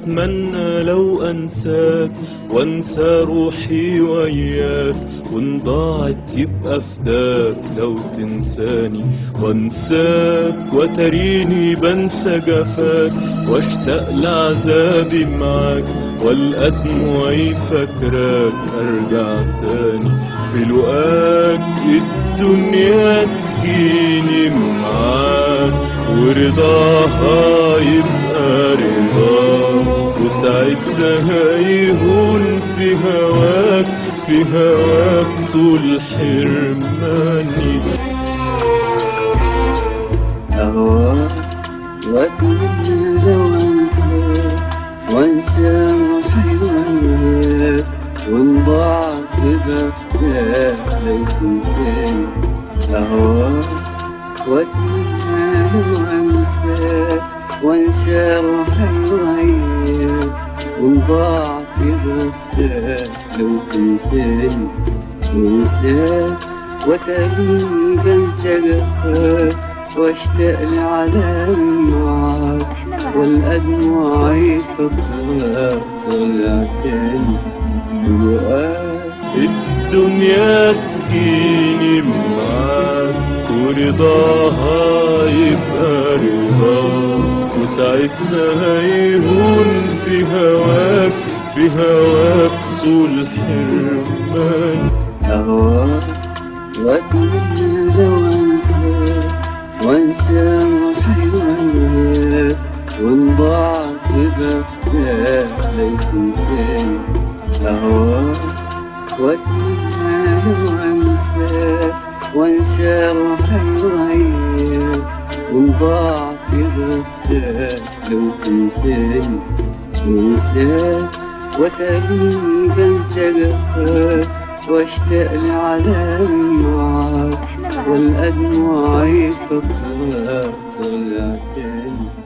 أتمنى لو أنساك وأنسى روحي وياك وإن ضاعت يبقى فداك لو تنساني وأنساك وتريني بنسى جفاك واشتاق لعذابي معاك والقى دموعي فاكراك أرجع تاني في لقاك الدنيا تجيني معاك ورضاها يبقى رضاك وساعتها يهون في هواك في هواك طول حرماني أهواك وأتمنى وأنسى وأنسى روحي وياك وإن ضاعت بغفلة لو تنساني أهواك وأتمنى وأنسى وأنسى روحي وياك وإن ضاعت بغفلة لو تنساني وانساك وتبني بنسى جفاك واشتاق لعالم معاك والأدمع يفكرك طلع تاني لقاك الدنيا تجيني معاك ورضاها يبقى رضاك وساعتها يهون في هواك في هواك طول حرمان أهواك وأتمنى وأنسى وأنسى روحي وياك وإن ضاعت بغفلة لو تنساني أهواك وأتمنى وأنسى وأنسى روحي وياك وإن ضاعت بغفلة لو تنساني وانساك وتبني بنسى جفاك واشتاق لعالم معاك والأدمع يفكرك طلع تاني